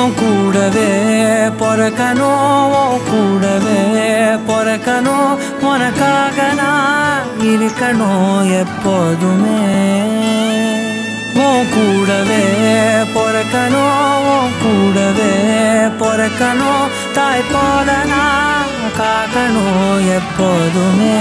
உன் கூடவே பிறக்கணும் உன் கூடவே பிறக்கணும் உனக்காக நான் இருக்கணும் எப்போதுமே உன் கூடவே பிறக்கணும் உன் கூடவே பிறக்கணும் தாய் போல நான் காக்கணும் எப்போதுமே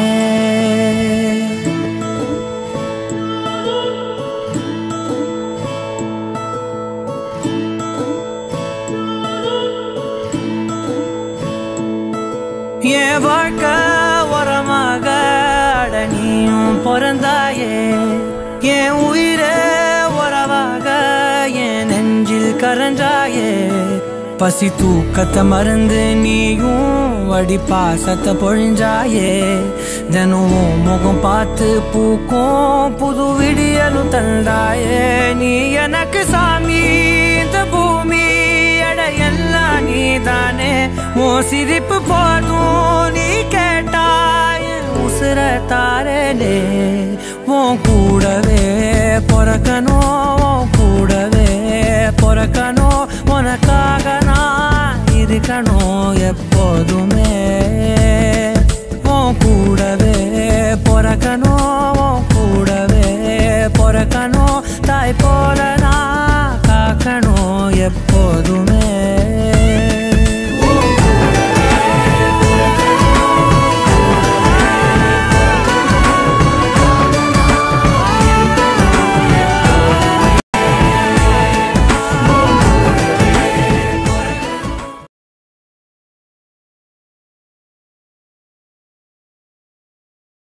என் வாழ்க்கை உரமாக அட நீயும் பிறந்தாயே என் உயிரே உறவாக என் நெஞ்சில் கரஞ்சாயே பசி தூக்கத்தை மறந்து நீயும் வடி பாசத்தை பொழிஞ்சாயே தினம் உன் முகம் பார்த்து பூக்கும் புது விடியலும் தந்தாயே நீ எனக்கு சாமி இந்த பூமி எடை எல்லாம் நீதானே உன் சிரிப்பு போதும் நீ கேட்டாய் உசுர தாரலே உன் கூடவே பிறக்கணும் உன் கூடவே பிறக்கணும் உனக்காக நான் இருக்கணும் எப்போதுமே உன் கூடவே பிறக்கணும் உன் கூடவே பிறக்கணும் தாய் போல நான் காக்கணும் எப்போதுமே